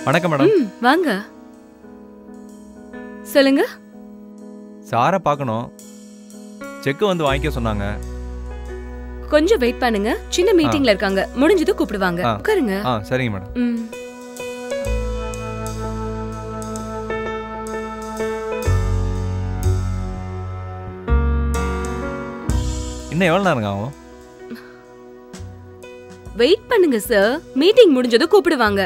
வணக்கம் மேடம் ம் வாங்க சொல்லுங்க சாரை பார்க்கணும் செக்கு வந்து வாங்கிக்க சொன்னாங்க கொஞ்சம் வெயிட் பண்ணுங்க சின்ன மீட்டிங்ல இருக்காங்க முடிஞ்சதும் கூப்பிடுவாங்க ஆ. உட்காருங்க ஆ சரிங்க மேடம் ம் இன்னும் எவ்வளோ நேரங்க ஆகும் வெயிட் பண்ணுங்க சார் மீட்டிங் முடிஞ்சதும் கூப்பிடுவாங்க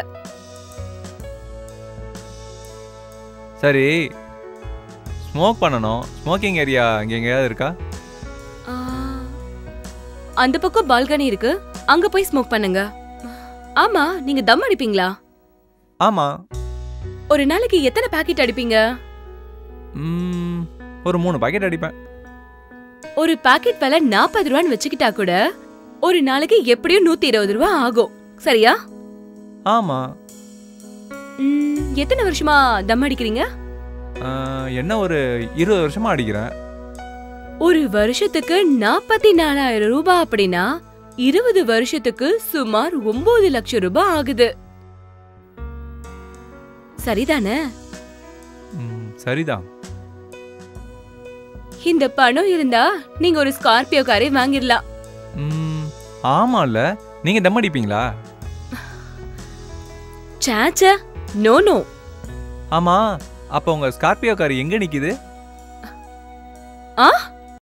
சரி ஸ்மோக் பண்ணணும் ஸ்மோக்கிங் ஏரியா இங்கே எங்கேயாவது இருக்கா ஆ, அந்த பக்கம் பால்கனி இருக்கு அங்க போய் ஸ்மோக் பண்ணுங்க ஆமா நீங்க தம் அடிப்பீங்களா ஆமாம் ஒரு நாளைக்கு எத்தனை பாக்கெட் அடிப்பீங்க ம், ஒரு மூணு பாக்கெட் அடிப்பேன் ஒரு பாக்கெட் விலை நாற்பது ரூபான்னு வச்சுக்கிட்டா கூட ஒரு நாளைக்கு எப்படியும் நூத்தி இருபது ரூபா ஆகும் சரியா ஆமாம் ம், எத்தனை வருஷமா தம் அடிக்கிறீங்க என்ன ஒரு இருபது வருஷமாக அடிக்கிறேன் ஒரு வருஷத்துக்கு நாற்பத்தி நாலாயிரம் ரூபாய் அப்படின்னா இருபது வருஷத்துக்கு சுமார் ஒன்பது லட்சம் ரூபாய் ஆகுது சரிதானே ம், சரிதான் இந்த பணம் இருந்தா நீங்க ஒரு ஸ்கார்பியோ காரை வாங்கிடலாம் ம், ஆமால்ல நீங்கள் தம் அடிப்பீங்களா சாச்ச நோ நோ ஆமாம் அப்போ உங்கள் ஸ்கார்பியோ கார் எங்கே நிற்கிது ஆ